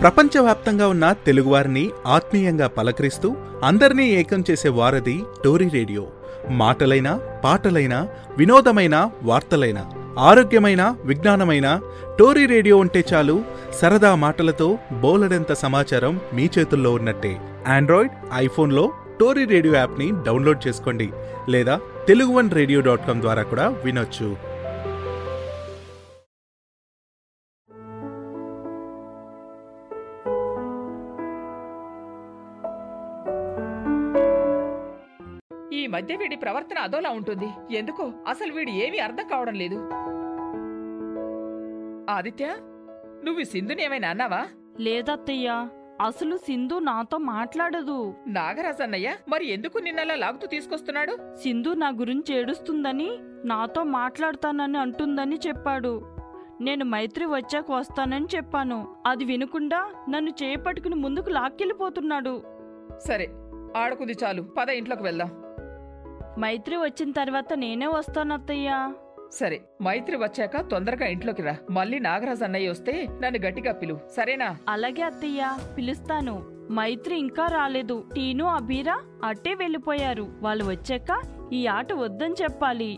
ప్రపంచవ్యాప్తంగా ఉన్న తెలుగువారిని ఆత్మీయంగా పలకరిస్తూ అందరినీ ఏకం చేసే వారధి టోరీ రేడియో మాటలైన పాటలైన వినోదమైన వార్తలైన ఆరోగ్యమైన విజ్ఞానమైన టోరీ రేడియో ఉంటే చాలు సరదా మాటలతో బోలెడంత సమాచారం మీ చేతుల్లో ఉన్నట్టే ఆండ్రాయిడ్ ఐఫోన్లో టోరీ రేడియో యాప్ని డౌన్లోడ్ చేసుకోండి లేదా Telugu one radio dot com ద్వారా కూడా వినొచ్చు ఈ మధ్య వీడి ప్రవర్తన అదోలా ఉంటుంది ఎందుకో అసలు వీడు ఏమీ అర్థం కావడం లేదు ఆదిత్య నువ్వు సింధుని ఏమైనా అన్నావా లేదత్తయ్యా అసలు సింధు నాతో మాట్లాడదు నాగరాజన్నయ్య మరి ఎందుకు నిన్నలా లాగుతూ తీసుకొస్తున్నాడు సింధు నా గురించి ఏడుస్తుందని నాతో మాట్లాడతానని అంటుందని చెప్పాడు నేను మైత్రి వచ్చాక వస్తానని చెప్పాను అది వినకుండా నన్ను చేపట్టుకుని ముందుకు లాక్కెళ్ళిపోతున్నాడు సరే ఆడుకుంది చాలు పద ఇంట్లోకి వెళ్దాం మైత్రి వచ్చిన తర్వాత నేనే వస్తాను అత్తయ్యా సరే మైత్రి వచ్చాక తొందరగా ఇంట్లోకి రా మళ్ళీ నాగరాజ్ అన్నయ్య వస్తే నన్ను గట్టిగా పిలు సరేనా అలాగే అత్తయ్య పిలుస్తాను మైత్రి ఇంకా రాలేదు టీను అబీరా అట్టే వెళ్ళిపోయారు వాళ్ళు వచ్చాక ఈ ఆట వద్దని చెప్పాలి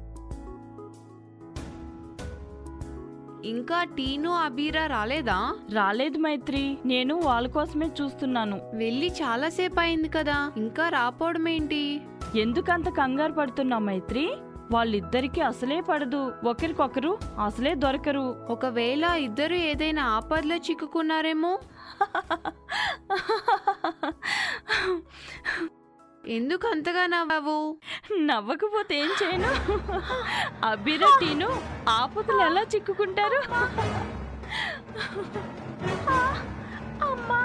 ఇంకా టీను అబీరా రాలేదా రాలేదు మైత్రి నేను వాళ్ళ కోసమే చూస్తున్నాను వెళ్ళి చాలాసేపు అయింది కదా ఇంకా రాపోవడమేంటి ఎందుకంత కంగారు పడుతున్నావు మైత్రి వాళ్ళిద్దరికీ అసలే పడదు ఒకరికొకరు అసలే దొరకరు ఒకవేళ ఇద్దరు ఏదైనా ఆపదలో చిక్కుకున్నారేమో ఎందుకు అంతగా నవ్వావు నవ్వకపోతే ఏం చేయను అబ్బిరా టీను ఆపదలు ఎలా చిక్కుకుంటారు అమ్మా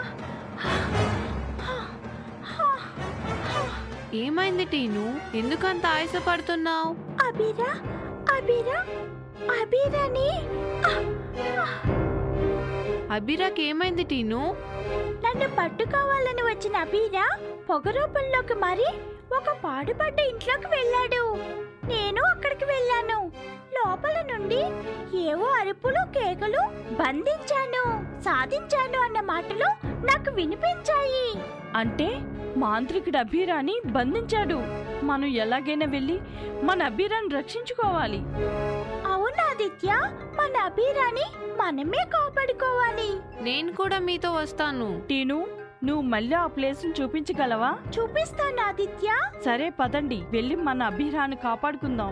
ఏమైంది టీను ఎందుకంత ఆయాసపడుతున్నావు అబిరా అబిరా అబిరాని అబీరాకి ఏమైంది టీను నన్ను పట్టుకోవాలని వచ్చిన అబీరా పొగరూపంలోకి మరి ఒక పాడుపడ్డ ఇంట్లోకి వెళ్ళాడు నేను అక్కడికి వెళ్ళాను లోపల నుండి ఏవో అరుపులు కేకలు బంధించాను సాధించాను అన్న మాటలు నాకు వినిపించాయి అంటే మాంత్రికుడు అభిరాని బంధించాడు మనం ఎలాగైనా వెళ్ళి మన అభిరాని రక్షించుకోవాలి అవును ఆదిత్య మన అభిరాని మనమే కాపాడుకోవాలి నేను కూడా మీతో వస్తాను టీను నువ్వు మళ్ళీ ఆ ప్లేస్ చూపించగలవా చూపిస్తాను ఆదిత్య సరే పదండి వెళ్ళి మన అభిరాన్ని కాపాడుకుందాం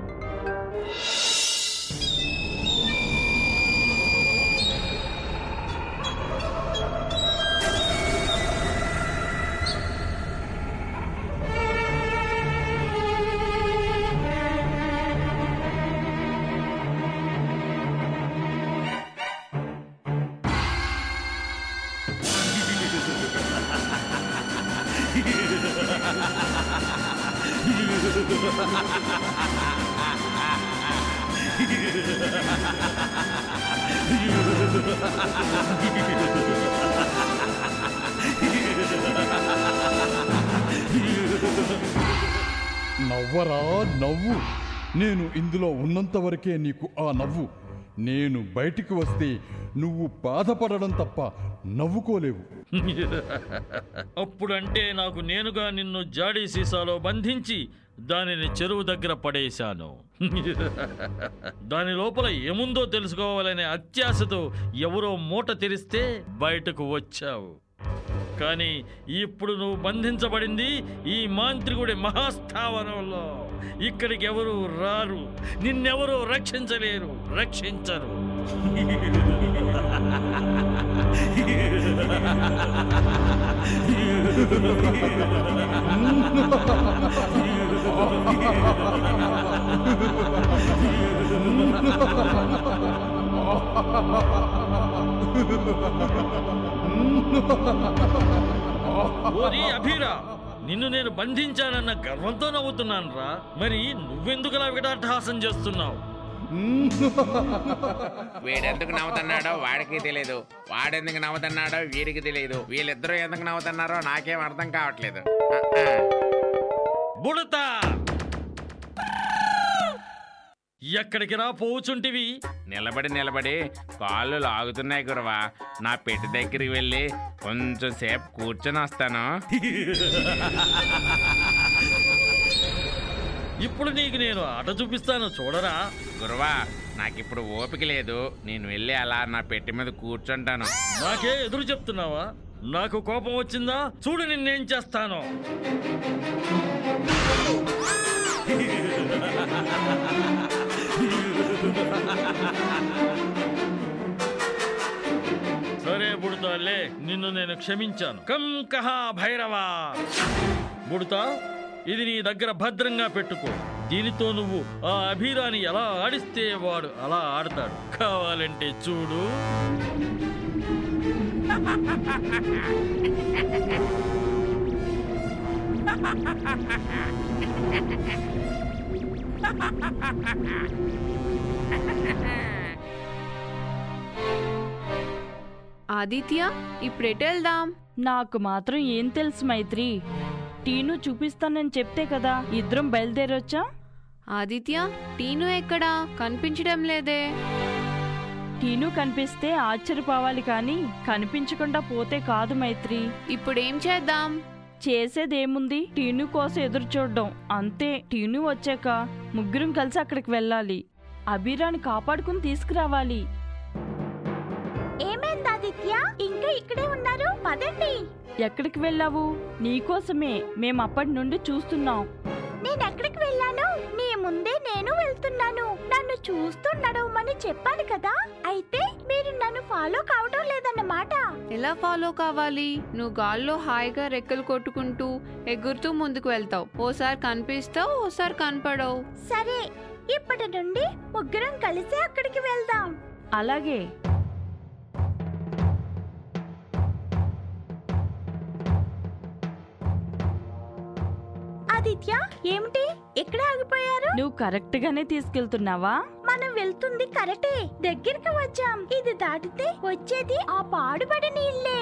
నవ్వరా నవ్వు నేను ఇందులో ఉన్నంత వరకే నీకు ఆ నవ్వు నేను బయటికి వస్తే నువ్వు బాధపడడం తప్ప నవ్వుకోలేవు అప్పుడంటే నాకు నేనుగా నిన్ను జాడీ సీసాలో బంధించి దానిని చెరువు దగ్గర పడేశాను దాని లోపల ఏముందో తెలుసుకోవాలనే అత్యాశతో ఎవరో మూట తెరిస్తే బయటకు వచ్చావు కానీ ఇప్పుడు నువ్వు బంధించబడింది ఈ మాంత్రికుడి మహాస్థావరంలో ఇక్కడికి ఎవరు రారు నిన్నెవరూ రక్షించలేరు రక్షించరు ఓరి అభిరా నిన్ను నేను బంధించానన్న గర్వంతో నవ్వుతున్నాను రా మరి నువ్వెందుకలా వికటాట్టహాసం చేస్తున్నావు వీడెందుకు నవ్వుతున్నాడో వాడికి తెలియదు వాడెందుకు నవ్వుతున్నాడో వీడికి తెలియదు వీళ్ళిద్దరూ ఎందుకు నవ్వుతున్నారో నాకేం అర్థం కావట్లేదు ఆ, ఆ. బుడత ఎక్కడికి రా పోవుచుంటివి నిలబడి నిలబడి కాళ్ళు లాగుతున్నాయి గురవా నా పెట్టి దగ్గరికి వెళ్ళి కొంచెం సేపు కూర్చొని వస్తాను ఇప్పుడు నీకు నేను ఆట చూపిస్తాను చూడరా గురవా నాకిప్పుడు ఓపిక లేదు నేను వెళ్ళి అలా నా పెట్టి మీద కూర్చుంటాను నాకే ఎదురు చెప్తున్నావా నాకు కోపం వచ్చిందా చూడు నిన్నేం చేస్తాను సరే బుడతాలే నిన్ను నేను క్షమించాను కం కహా భైరవా బుడతా ఇది నీ దగ్గర భద్రంగా పెట్టుకో దీనితో నువ్వు ఆ అభిరాని ఎలా ఆడిస్తే వాడు అలా ఆడతాడు కావాలంటే చూడు ఆదిత్య ఇప్పుడు ఎటు వెళ్దాం నాకు మాత్రం ఏం తెలుసు మైత్రి టీను చూపిస్తానని చెప్తే కదా ఇద్దరం బయలుదేరొచ్చా ఆదిత్య టీను ఎక్కడా కనిపించడం లేదే టీను కనిపిస్తే ఆశ్చర్యపోవాలి కానీ కనిపించకుండా పోతే కాదు మైత్రి ఇప్పుడేం చేద్దాం చేసేదేముంది టీను కోసం ఎదురు చూడడం అంతే టీను వచ్చాక ముగ్గురం కలిసి అక్కడికి వెళ్ళాలి అభిరాని కాపాడుకుని తీసుకురావాలి ఏమైంది ఆదిత్య ఇంకా ఇక్కడే ఉన్నారు పదండి ఎక్కడికి వెళ్ళావు నీకోసమే మేం అప్పటి నుండి చూస్తున్నాం నేను ఎక్కడికి వెళ్ళాను నీ ముందే నేను వెళ్తున్నాను నన్ను చూస్తూ నడవమని చెప్పాను కదా అయితే మీరు నన్ను ఫాలో కావడం లేదన్నమాట ఎలా ఫాలో కావాలి నువ్వు గాల్లో హాయిగా రెక్కలు కొట్టుకుంటూ ఎగురుతూ ముందుకు వెళ్తావు ఓసారి కనిపిస్తావు ఓసారి కనపడవు సరే ఇప్పటి నుండి ముగ్గురం కలిసి అక్కడికి వెళ్దాం అలాగే ఆదిత్య ఏమిటి ఎక్కడ ఆగిపోయారు నువ్వు కరెక్ట్ గానే తీసుకెళ్తున్నావా మనం వెళ్తుంది కరెక్టే దగ్గరికి వచ్చాం ఇది దాటితే వచ్చేది ఆ పాడుబడిన ఇల్లే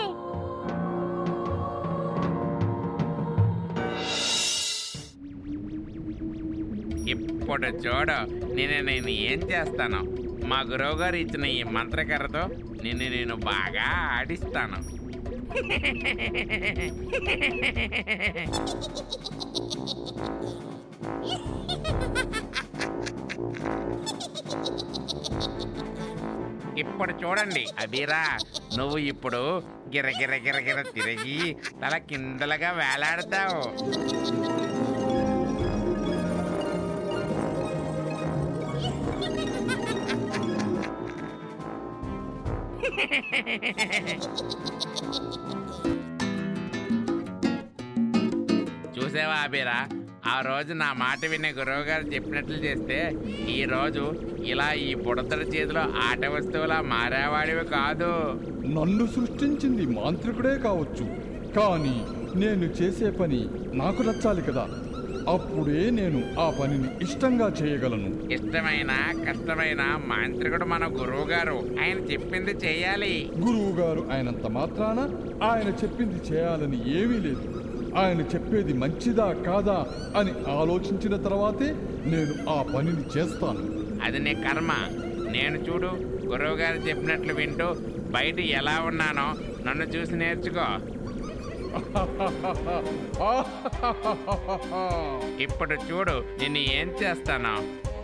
ఇప్పుడు చూడు నేను నేను ఏం చేస్తాను మా గురువు గారు ఇచ్చిన ఈ మంత్రకర్రతో నిన్ను నేను బాగా ఆడిస్తాను ఇప్పుడు చూడండి అబీరా నువ్వు ఇప్పుడు గిర గిర గిర గిర తిరిగి తల కిందలుగా వేలాడతావు చూసావా అబీరా ఆ రోజు నా మాట వినే గురువు గారు చెప్పినట్లు చేస్తే ఈ రోజు ఇలా ఈ బుడతడి చేతిలో ఆట వస్తువులా మారేవాడివి కాదు నన్ను సృష్టించింది మాంత్రికుడే కావచ్చు కానీ నేను చేసే పని నాకు నచ్చాలి కదా అప్పుడే నేను ఆ పనిని ఇష్టంగా చేయగలను ఇష్టమైన కష్టమైన మాంత్రికుడు మన గురువు గారు ఆయన చెప్పింది చేయాలి గురువు గారు ఆయనంత మాత్రాన ఆయన చెప్పింది చేయాలని ఏమీ లేదు ఆయన చెప్పేది మంచిదా కాదా అని ఆలోచించిన తర్వాతే నేను ఆ పనిని చేస్తాను అది నీ కర్మ నేను చూడు గురువు గారు చెప్పినట్లు వింటూ బయట ఎలా ఉన్నానో నన్ను చూసి నేర్చుకో ఇప్పుడు చూడు నిన్ను ఏం చేస్తాను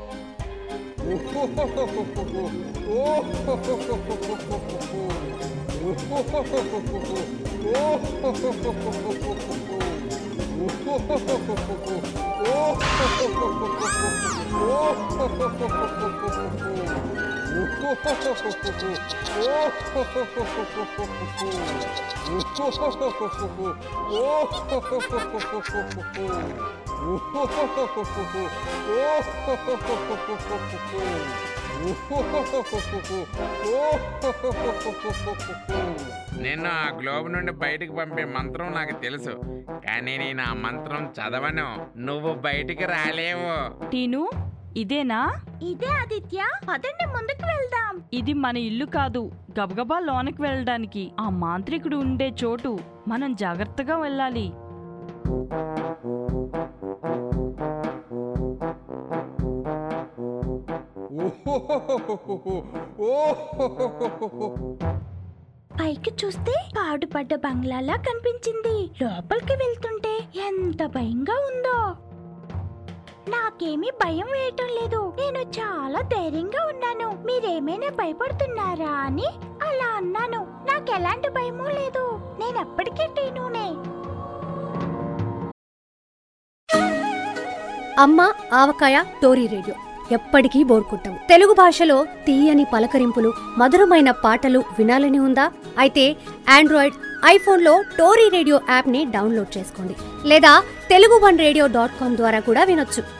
నిన్ను ఆ గ్లోబ్ నుండి బయటికి పంపే మంత్రం నాకు తెలుసు కానీ నేను ఆ మంత్రం చదవను నువ్వు బయటికి రాలేవు టీను ఇదేనా ఇదే ఆదిత్య పదండి ముందుకు వెళ్దాం ఇది మన ఇల్లు కాదు గబగబా లోనకి వెళ్ళడానికి ఆ మాంత్రికుడు ఉండే చోటు మనం జాగ్రత్తగా వెళ్ళాలి పైకి చూస్తే పాడుపడ్డ బంగ్లాలా కనిపించింది లోపలికి వెళ్తుంటే ఎంత భయంగా ఉందో నాకేమీ భయం వేయటం లేదు నేను చాలా ధైర్యంగా ఉన్నాను మీరేమైనా భయపడుతున్నారా అని అలా అన్నాను నాకు ఎలాంటి భయమూ లేదు నేను ఎప్పటికీ టీనునే అమ్మ ఆవకాయ టోరీ రేడియో ఎప్పటికీ బోర్కొట్టము తెలుగు భాషలో తీయని పలకరింపులు మధురమైన పాటలు వినాలని ఉందా అయితే ఆండ్రాయిడ్ ఐఫోన్లో టోరీ రేడియో యాప్ని డౌన్లోడ్ చేసుకోండి లేదా Telugu one radio dot com ద్వారా కూడా వినొచ్చు